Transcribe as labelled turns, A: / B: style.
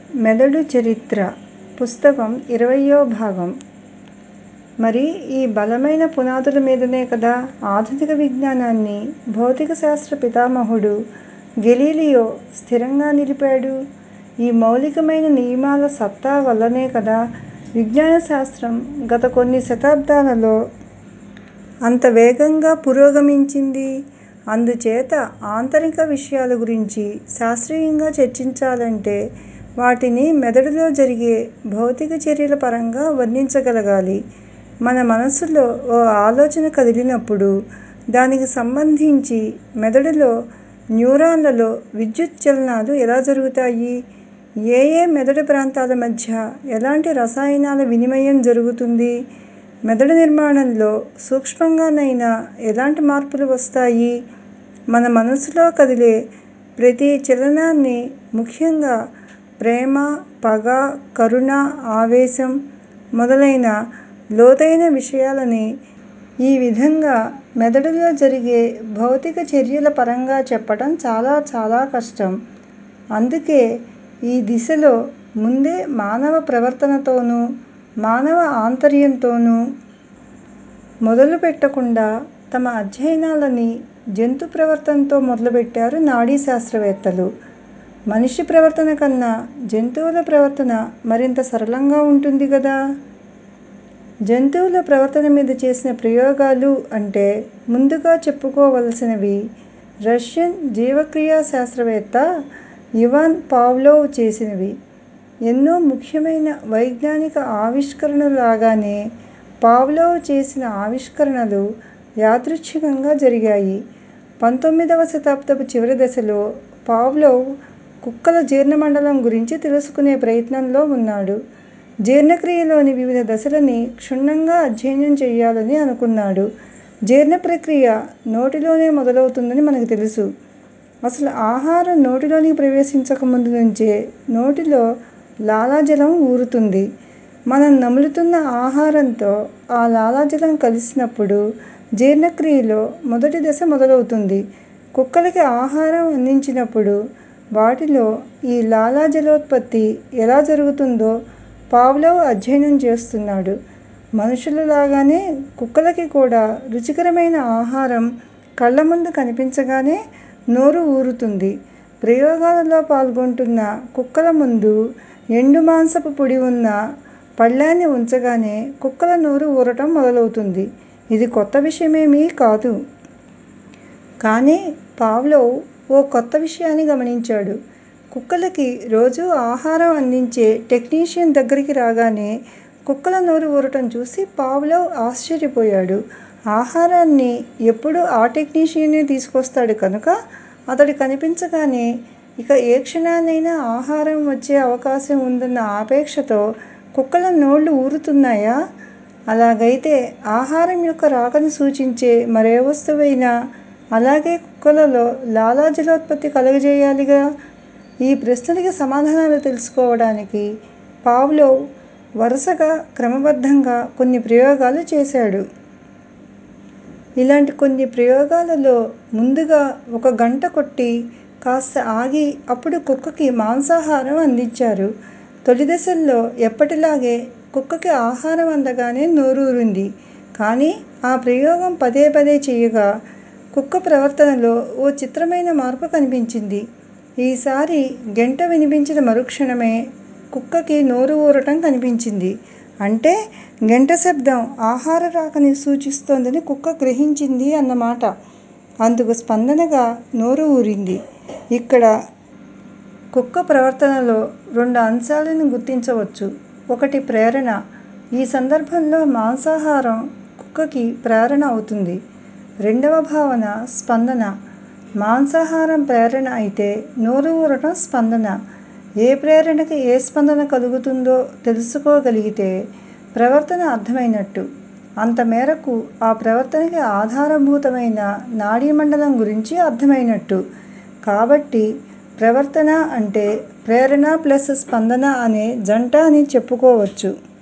A: మెదడు చరిత్ర పుస్తకం ఇరవయ్యో భాగం మరి ఈ బలమైన పునాదుల మీదనే కదా ఆధునిక విజ్ఞానాన్ని భౌతిక శాస్త్ర పితామహుడు గెలీలియో స్థిరంగా నిలిపాడు ఈ మౌలికమైన నియమాల సత్తా వల్లనే కదా విజ్ఞాన శాస్త్రం గత కొన్ని శతాబ్దాలలో అంత వేగంగా పురోగమించింది అందుచేత ఆంతరిక విషయాల గురించి శాస్త్రీయంగా చర్చించాలంటే వాటిని మెదడులో జరిగే భౌతిక చర్యల పరంగా వర్ణించగలగాలి మన మనస్సులో ఓ ఆలోచన కదిలినప్పుడు దానికి సంబంధించి మెదడులో న్యూరాన్లలో విద్యుత్ చలనాలు ఎలా జరుగుతాయి ఏ ఏ మెదడు ప్రాంతాల మధ్య ఎలాంటి రసాయనాల వినిమయం జరుగుతుంది మెదడు నిర్మాణంలో సూక్ష్మంగానైనా ఎలాంటి మార్పులు వస్తాయి మన మనస్సులో కదిలే ప్రతి చలనాన్ని ముఖ్యంగా ప్రేమ పగ కరుణ ఆవేశం మొదలైన లోతైన విషయాలని ఈ విధంగా మెదడులో జరిగే భౌతిక చర్యల పరంగా చెప్పటం చాలా చాలా కష్టం అందుకే ఈ దిశలో ముందే మానవ ప్రవర్తనతోనూ మానవ ఆంతర్యంతోనూ మొదలు పెట్టకుండా తమ అధ్యయనాలని జంతు ప్రవర్తనతో మొదలుపెట్టారు నాడీ శాస్త్రవేత్తలు మనిషి ప్రవర్తన కన్నా జంతువుల ప్రవర్తన మరింత సరళంగా ఉంటుంది గదా జంతువుల ప్రవర్తన మీద చేసిన ప్రయోగాలు అంటే ముందుగా చెప్పుకోవలసినవి రష్యన్ జీవక్రియా శాస్త్రవేత్త ఇవాన్ పావ్లోవ్ చేసినవి ఎన్నో ముఖ్యమైన వైజ్ఞానిక ఆవిష్కరణలలాగానే పావ్లోవ్ చేసిన ఆవిష్కరణలు యాదృచ్ఛికంగా జరిగాయి పంతొమ్మిదవ శతాబ్దపు చివరి దశలో పావ్లోవ్ కుక్కల జీర్ణమండలం గురించి తెలుసుకునే ప్రయత్నంలో ఉన్నాడు జీర్ణక్రియలోని వివిధ దశలని క్షుణ్ణంగా అధ్యయనం చెయ్యాలని అనుకున్నాడు జీర్ణ ప్రక్రియ నోటిలోనే మొదలవుతుందని మనకు తెలుసు అసలు ఆహారం నోటిలోనికి ప్రవేశించక ముందు నుంచే నోటిలో లాలాజలం ఊరుతుంది మనం నములుతున్న ఆహారంతో ఆ లాలాజలం కలిసినప్పుడు జీర్ణక్రియలో మొదటి దశ మొదలవుతుంది కుక్కలకి ఆహారం అందించినప్పుడు వాటిలో ఈ లాలాజలోత్పత్తి ఎలా జరుగుతుందో పావ్లోవ్ అధ్యయనం చేస్తున్నాడు మనుషులలాగానే కుక్కలకి కూడా రుచికరమైన ఆహారం కళ్ళ ముందు కనిపించగానే నోరు ఊరుతుంది ప్రయోగాలలో పాల్గొంటున్న కుక్కల ముందు ఎండు మాంసపు పొడి ఉన్న పళ్ళాన్ని ఉంచగానే కుక్కల నోరు ఊరటం మొదలవుతుంది ఇది కొత్త విషయమేమీ కాదు కానీ పావ్లోవ్ ఓ కొత్త విషయాన్ని గమనించాడు కుక్కలకి రోజూ ఆహారం అందించే టెక్నీషియన్ దగ్గరికి రాగానే కుక్కల నోరు ఊరటం చూసి పావ్లోవ్ ఆశ్చర్యపోయాడు ఆహారాన్ని ఎప్పుడూ ఆ టెక్నీషియనే తీసుకొస్తాడు కనుక అతడు కనిపించగానే ఇక ఏ క్షణాన్నైనా ఆహారం వచ్చే అవకాశం ఉందన్న ఆపేక్షతో కుక్కల నోళ్ళు ఊరుతున్నాయా అలాగైతే ఆహారం యొక్క రాకను సూచించే మరే వస్తువైనా అలాగే కుక్కలలో లాలాజలోత్పత్తి కలుగజేయాలిగా ఈ ప్రశ్నలకి సమాధానాలు తెలుసుకోవడానికి పావ్లోవ్ వరుసగా క్రమబద్ధంగా కొన్ని ప్రయోగాలు చేశాడు ఇలాంటి కొన్ని ప్రయోగాలలో ముందుగా ఒక గంట కొట్టి కాస్త ఆగి అప్పుడు కుక్కకి మాంసాహారం అందించారు తొలి దశల్లో ఎప్పటిలాగే కుక్కకి ఆహారం అందగానే నోరూరింది కానీ ఆ ప్రయోగం పదే పదే చెయ్యగా కుక్క ప్రవర్తనలో ఓ చిత్రమైన మార్పు కనిపించింది ఈసారి గంట వినిపించిన మరుక్షణమే కుక్కకి నోరు ఊరటం కనిపించింది అంటే గంట శబ్దం ఆహార రాకని సూచిస్తోందని కుక్క గ్రహించింది అన్నమాట అందుకు స్పందనగా నోరు ఊరింది ఇక్కడ కుక్క ప్రవర్తనలో రెండు అంశాలని గుర్తించవచ్చు ఒకటి ప్రేరణ ఈ సందర్భంలో మాంసాహారం కుక్కకి ప్రేరణ అవుతుంది రెండవ భావన స్పందన మాంసాహారం ప్రేరణ అయితే నోరు ఊరటం స్పందన ఏ ప్రేరణకి ఏ స్పందన కలుగుతుందో తెలుసుకోగలిగితే ప్రవర్తన అర్థమైనట్టు అంత మేరకు ఆ ప్రవర్తనకి ఆధారభూతమైన నాడీమండలం గురించి అర్థమైనట్టు కాబట్టి ప్రవర్తన అంటే ప్రేరణ ప్లస్ స్పందన అనే జంట అని చెప్పుకోవచ్చు